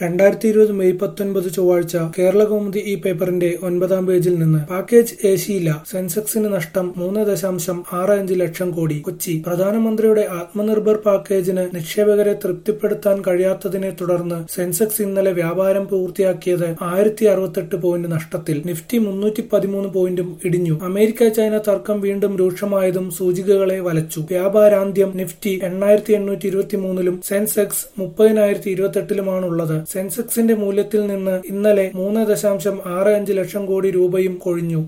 രണ്ടായിരത്തി ഇരുപത് മെയ് പത്തൊൻപത് ചൊവ്വാഴ്ച കേരളകൗമുദി ഈ പേപ്പറിന്റെ ഒൻപതാം പേജിൽ നിന്ന് പാക്കേജ് ഏശിയില്ല സെൻസെക്സിന് നഷ്ടം മൂന്ന് ദശാംശം ആറ് അഞ്ച് ലക്ഷം കോടി കൊച്ചി പ്രധാനമന്ത്രിയുടെ ആത്മനിർഭർ പാക്കേജിന് നിക്ഷേപകരെ തൃപ്തിപ്പെടുത്താൻ കഴിയാത്തതിനെ തുടർന്ന് സെൻസെക്സ് ഇന്നലെ വ്യാപാരം പൂർത്തിയാക്കിയത് ആയിരത്തി അറുപത്തെട്ട് പോയിന്റ് നഷ്ടത്തിൽ നിഫ്റ്റി മുന്നൂറ്റി പതിമൂന്ന് പോയിന്റും ഇടിഞ്ഞു അമേരിക്ക ചൈന തർക്കം വീണ്ടും രൂക്ഷമായതും സൂചികകളെ വലച്ചു വ്യാപാരാന്ത്യം നിഫ്റ്റി എണ്ണായിരത്തി എണ്ണൂറ്റി ഇരുപത്തി മൂന്നിലും സെൻസെക്സ് മുപ്പതിനായിരത്തി ഇരുപത്തെട്ടിലുമാണുള്ളത് സെൻസെക്സിന്റെ മൂല്യത്തിൽ നിന്ന് ഇന്നലെ മൂന്ന് ദശാംശം ആറ് അഞ്ച് ലക്ഷം കോടി രൂപയും കൊഴിഞ്ഞു